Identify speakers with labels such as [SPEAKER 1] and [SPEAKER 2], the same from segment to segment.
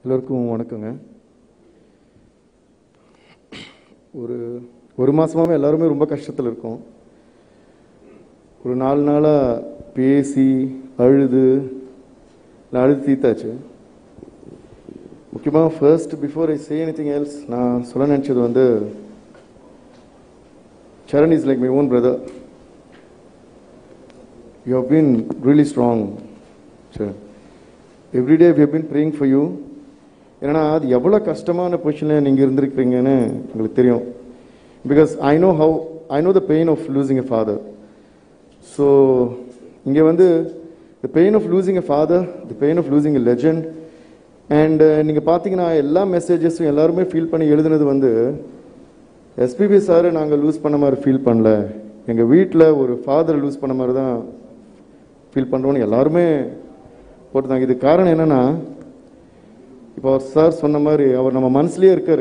[SPEAKER 1] எல்லோருக்கும் வணக்கங்க ஒரு ஒரு மாதமாகவே எல்லாருமே ரொம்ப கஷ்டத்தில் இருக்கோம் ஒரு நாலு நாளாக பேசி அழுது இல்லை அழுது தீத்தாச்சு முக்கியமாக first before I say anything else நான் சொல்ல நினச்சது வந்து Charan is like my own brother you have been really strong Charan everyday we have been praying for you ஏன்னா அது எவ்வளோ கஷ்டமான பொசிஷனில் நீங்கள் இருந்திருக்கிறீங்கன்னு உங்களுக்கு தெரியும் because I know how I know the pain of losing a father so இங்கே வந்து the pain of losing a father the pain of losing a legend and நீங்கள் பார்த்தீங்கன்னா எல்லா மெசேஜஸும் எல்லாருமே ஃபீல் பண்ணி எழுதுனது வந்து எஸ்பிபி சார் நாங்கள் லூஸ் பண்ண மாதிரி ஃபீல் பண்ணல எங்கள் வீட்டில் ஒரு ஃபாதர் லூஸ் பண்ண மாதிரி தான் ஃபீல் பண்ணுறோன்னு எல்லாருமே போட்டுருந்தாங்க இது காரணம் என்னன்னா இப்போ அவர் சார் சொன்ன மாதிரி அவர் நம்ம மனசுலயே இருக்காரு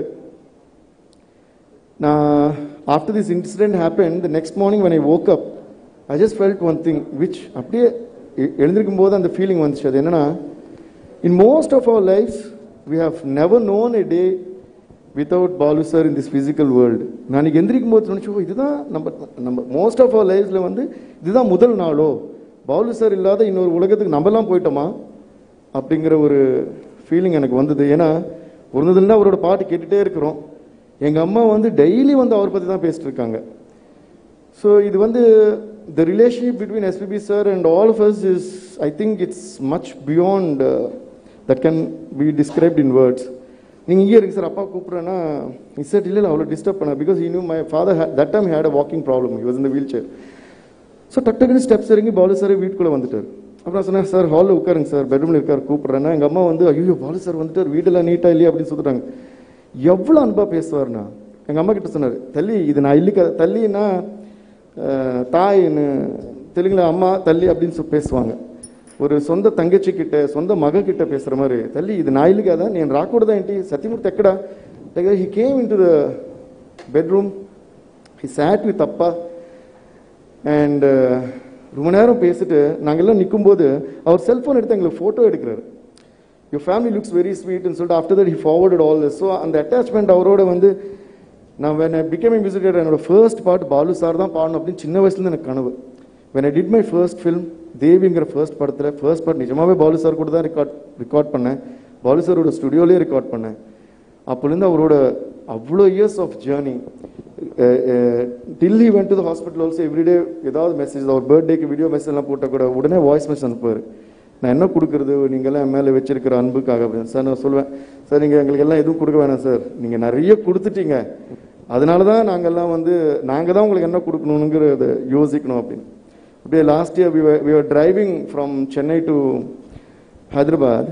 [SPEAKER 1] நான் after this incident happen the next morning when I woke up I just felt one thing which அப்படியே எ- எழுந்திருக்கும் போது அந்த ஃபீலிங் வந்துச்சு அது என்னன்னா in most of our lives we have never known a day without Balu sir in this physical world நான் இன்னைக்கு எந்திரிக்கும் போது நினச்சி ஓ இதுதான் நம்ம நம்ம மோஸ்ட் ஆஃப் அவர் லைஃப்ல வந்து இதுதான் முதல் நாளோ பாலு சார் இல்லாத இன்னொரு உலகத்துக்கு நம்மலாம் போயிட்டோமா அப்படிங்கிற ஒரு ஃபீலிங் எனக்கு வந்தது ஏன்னா ஒரு நாள் அவரோட பாட்டு கேட்டுட்டே இருக்கிறோம் எங்கள் அம்மா வந்து டெய்லி வந்து அவர் பற்றி தான் பேசிட்டு இருக்காங்க ஸோ இது வந்து the relationship between SPB sir and all of us is I think it's much beyond that can be described in words நீங்கள் இங்கே இருக்கு சார் அப்பா கூப்பிட்றேன்னா இசட் இல்லை அவ்வளோ டிஸ்டர்ப் பண்ண because you my father that time had a walking problem he was in the wheel chair so டக் டக்குன்னு steps இறங்கி பாலு சார் வீட்டுக்குள்ளே வந்துட்டார் அப்புறம் நான் சொன்னேன் சார் ஹாலில் உட்காருங்க சார் பெட்ரூமில் இருக்கார் கூப்பிட்றேன்னா எங்கள் அம்மா வந்து ஐயோ பாலு சார் வந்துட்டார் வீடெல்லாம் நீட்டாக இல்லையா அப்படின்னு சொல்லிட்டாங்க எவ்வளோ அன்பாக பேசுவார்னா எங்கள் அம்மா கிட்ட சொன்னார் தள்ளி இது நான் இல்லிக்க தள்ளின்னா அஹ், தாயின்னு தெலுங்குல அம்மா தள்ளி அப்படின்னு சொல்லி பேசுவாங்க ஒரு சொந்த தங்கச்சி கிட்ட சொந்த மக கிட்ட பேசுற மாதிரி தள்ளி இது நான் இல்லைக்காதான் நீ ராக்கூட தான் ఏంటి சத்தியமூர்த்தி ఎక్కడా he came into the bedroom he sat with அப்பா அண்ட் ரொம்ப நேரம் பேசிட்டு நாங்கெல்லாம் நிக்கும்போது அவர் செல்போன் எடுத்து எங்களுக்கு ஃபோட்டோ எடுக்கிறாரு யூ ஃபேமிலி லுக்ஸ் வெரி ஸ்வீட்னு சொல்லிட்டு after that he forwarded all this so அந்த அட்டாச்மெண்ட் அவரோட வந்து நான் when I became a music director என்னோட ஃபர்ஸ்ட் பாட்டு பாலு சார் தான் பாடணும் அப்படின்னு சின்ன வயசுலேருந்து எனக்கு கனவு when I did my first film தேவிங்கிற ஃபர்ஸ்ட் படத்தில் ஃபர்ஸ்ட் பாட்டு நிஜமாவே பாலு சார் கூட தான் ரெக்கார்ட் ரெக்கார்ட் பண்ணேன் பாலு சாரோட ஸ்டுடியோலேயே ரெக்கார்ட் பண்ணேன் அப்போலேருந்து அவரோட அவ்வளோ years of journey till he went to the hospital also everyday ஏதாவது மெசேஜ் அவர் பர்த்டேக்கு வீடியோ மெசேஜ் எல்லாம் போட்டால் கூட உடனே வாய்ஸ் மெசேஜ் அனுப்புவார் நான் என்ன கொடுக்குறது நீங்கள்லாம் என் மேலே வச்சிருக்கிற அன்புக்காக அப்படின்னு சார் நான் சொல்லுவேன் சார் நீங்கள் எங்களுக்கு எல்லாம் எதுவும் கொடுக்க வேணாம் சார் நீங்கள் நிறைய கொடுத்துட்டீங்க அதனால தான் நாங்கள்லாம் வந்து நாங்கள் தான் உங்களுக்கு என்ன கொடுக்கணுங்கிறத யோசிக்கணும் அப்படின்னு அப்படியே last year we are driving from Chennai to Hyderabad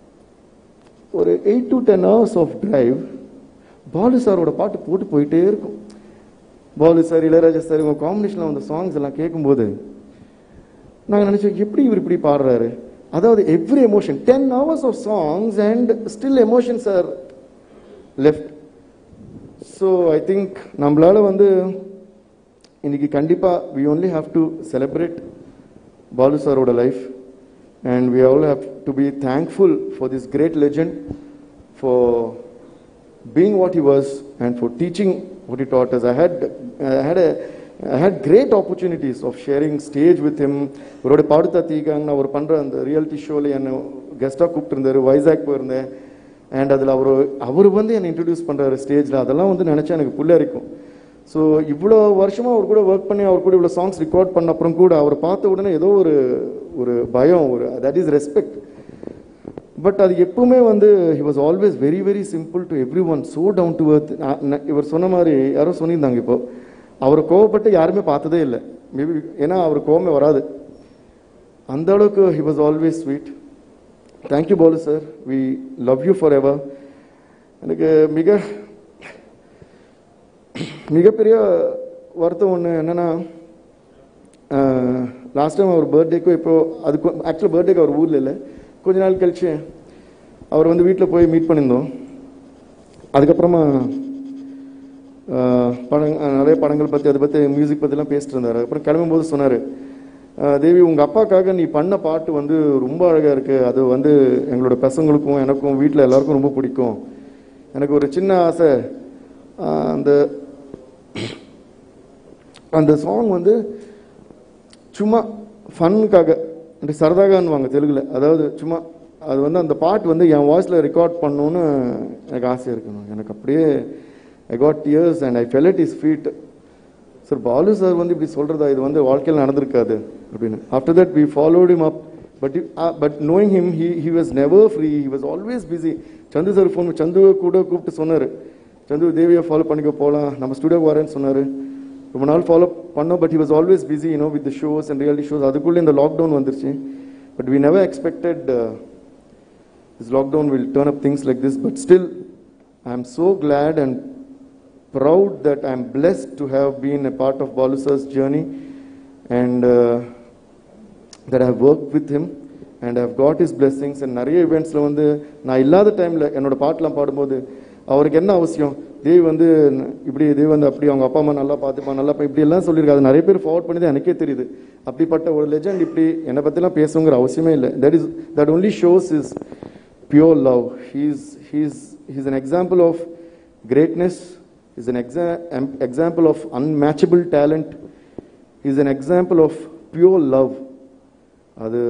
[SPEAKER 1] ஒரு eight to ten hours of drive Balu சாரோட பாட்டு போட்டு போயிட்டே இருக்கும் பாலு சார் இளையராஜா சார் இவங்க காம்பினேஷனில் வந்த சாங்ஸ் எல்லாம் கேட்கும்போது நாங்கள் நினச்சோம் எப்படி இவர் இப்படி பாடுறாரு அதாவது every emotion ten hours of songs and still emotions are left so I think நம்மளால வந்து இன்னைக்கு கண்டிப்பாக we only have to celebrate Balu சாரோட life and we all have to be thankful for this great legend for being what he was and for teaching what he taught us. I had I had a I had great opportunities of sharing stage with him. அவரோட பாடுத்தா தீகாங்க நான் ஒரு பண்ற அந்த reality ஷோல என்ன கெஸ்டாக கூப்பிட்டுருந்தாரு வைசாக் போயிருந்தேன் and அதில் அவர் அவர் வந்து என்னை இன்ட்ரடியூஸ் பண்ணுறாரு ஸ்டேஜில் அதெல்லாம் வந்து நினச்சா எனக்கு புல்லரிக்கும் ஸோ இவ்வளோ வருஷமாக அவர் கூட ஒர்க் பண்ணி அவர் கூட இவ்வளோ சாங்ஸ் ரெக்கார்ட் பண்ண அப்புறம் கூட அவர் பார்த்த உடனே ஏதோ ஒரு ஒரு பயம் ஒரு தட் இஸ் ரெஸ்பெக்ட் பட் அது எப்பவுமே வந்து he was always very very simple to everyone so down to earth இவர் சொன்ன மாதிரி யாரோ சொல்லியிருந்தாங்க இப்போ அவர் கோவப்பட்டு யாருமே பார்த்ததே இல்லை மேபி ஏன்னா அவர் கோவமே வராது அந்த அளவுக்கு he was always sweet thank you Balu sir we love you forever எனக்கு மிக மிகப்பெரிய வருத்தம் ஒன்று என்னன்னா லாஸ்ட் டைம் அவர் பர்த்டேக்கும் இப்போ அதுக்கு ஆக்சுவலாக பர்த்டேக்கு அவர் ஊரில் இல்லை கொஞ்ச நாள் கழிச்சு அவர் வந்து வீட்டில் போய் மீட் பண்ணியிருந்தோம் அதுக்கப்புறமா ஆஹ், படங் ஆஹ், நிறைய படங்கள் பற்றி அதை பற்றி மியூசிக் பற்றிலாம் பேசிட்டு இருந்தார் அப்புறம் கிளம்பும்போது சொன்னார் அஹ், தேவி உங்கள் அப்பாக்காக நீ பண்ண பாட்டு வந்து ரொம்ப அழகாக இருக்குது அது வந்து எங்களோட பசங்களுக்கும் எனக்கும் வீட்டில் எல்லாருக்கும் ரொம்ப பிடிக்கும் எனக்கு ஒரு சின்ன ஆசை அஹ், அந்த அந்த சாங் வந்து சும்மா ஃபன்னுக்காக அப்படி சரதாகான்னுவாங்க தெலுங்குல அதாவது சும்மா அது வந்து அந்த பாட்டு வந்து என் வாய்ஸில் ரெக்கார்ட் பண்ணணும்னு எனக்கு ஆசை இருக்கணும் எனக்கு அப்படியே I got tears and I fell at his feet sir Balu sir வந்து இப்படி சொல்கிறதா இது வந்து வாழ்க்கையில் நடந்திருக்காது அப்படின்னு after that we followed him up but but knowing him he he was never free he was always busy Chandu sir phone சந்துவை கூட கூப்பிட்டு சொன்னார் சந்து தேவியை ஃபாலோ பண்ணிக்க போகலாம் நம்ம ஸ்டுடியோக்கு வரேன்னு சொன்னார் ரொம்ப நாள் ஃபாலோ பண்ணோம் but he was always busy you know with shows and reality shows அதுக்குள்ளே இந்த லாக்டவுன் வந்துருச்சு but we never expected this lockdown will turn up things like this, but still, I'm so glad and proud that I'm blessed to have been a part of Balu sir's journey and uh, that I've worked with him and I've got his blessings and நிறைய இவெண்ட்ஸில் வந்து நான் இல்லாத டைமில் என்னோட பாட்டெலாம் பாடும்போது அவருக்கு என்ன அவசியம் தேவ் வந்து இப்படி தேவ் வந்து அப்படி அவங்க அப்பா அம்மா நல்லா பார்த்துப்பா நல்லா பா- இப்படி எல்லாம் சொல்லியிருக்காது நிறைய பேர் ஃபார்வர்ட் பண்ணி எனக்கே தெரியுது அப்படிப்பட்ட ஒரு லெஜண்ட் இப்படி என்னை பற்றிலாம் பேசுங்கிற அவசியமே இல்லை that is that only shows is pure love. He's, he's, he's an example of greatness. He's an exa- am- example of unmatchable talent. He's an example of pure love. அது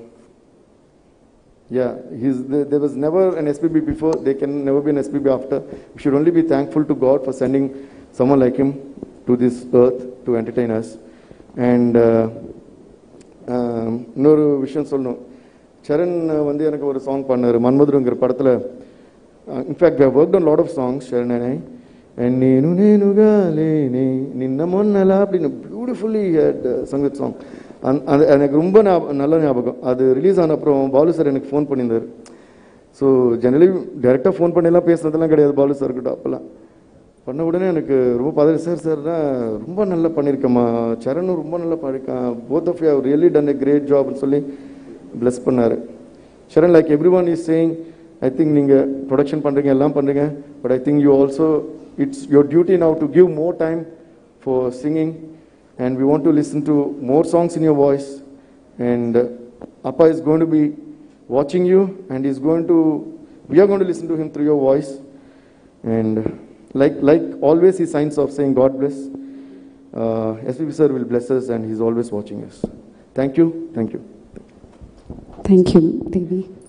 [SPEAKER 1] yeah, he's, there, there was never an SPB before, there can never be an SPB after. We should only be thankful to God for sending someone like him to this earth to entertain us. And uh, um, இன்னொரு விஷயம் சொல்லணும் சரண் வந்து எனக்கு ஒரு song பண்ணார் மன்மதுருங்கிற படத்தில் in fact I work on lot of songs Charan and నేను నేనుగా లేని నిన్న మొన్నలా அப்படின்னு பியூட்டிஃபுல்லி ஹேட் சங்கீத் சாங் அது எனக்கு ரொம்ப ஞாபகம் நல்ல ஞாபகம் அது ரிலீஸ் ஆன அப்புறம் பாலு சார் எனக்கு ஃபோன் பண்ணியிருந்தார் ஸோ ஜெனரலி டேரெக்டாக ஃபோன் பண்ணிலாம் பேசுனதெல்லாம் கிடையாது பாலு சார் கிட்ட அப்போல்லாம் பண்ண உடனே எனக்கு ரொம்ப பதவி சார் சார் ரொம்ப நல்லா பண்ணியிருக்கேம்மா சரணும் ரொம்ப நல்லா பண்ணியிருக்கான் both of you really done a great ஜாப்னு சொல்லி bless பண்ணாரு Charan like everyone is saying I think நீங்கள் ப்ரொடக்ஷன் பண்ணுறீங்க எல்லாம் பண்ணுறீங்க but I think you also it's your duty now to give more time for singing and we want to listen to more songs in your voice and அப்பா is going to be வாட்சிங் you and is going to we are going to listen to him through your voice And like, like always, he signs off saying, God bless. Uh, SPB sir will bless us and he's always watching us. Thank you. Thank you.
[SPEAKER 2] Thank you, Devi.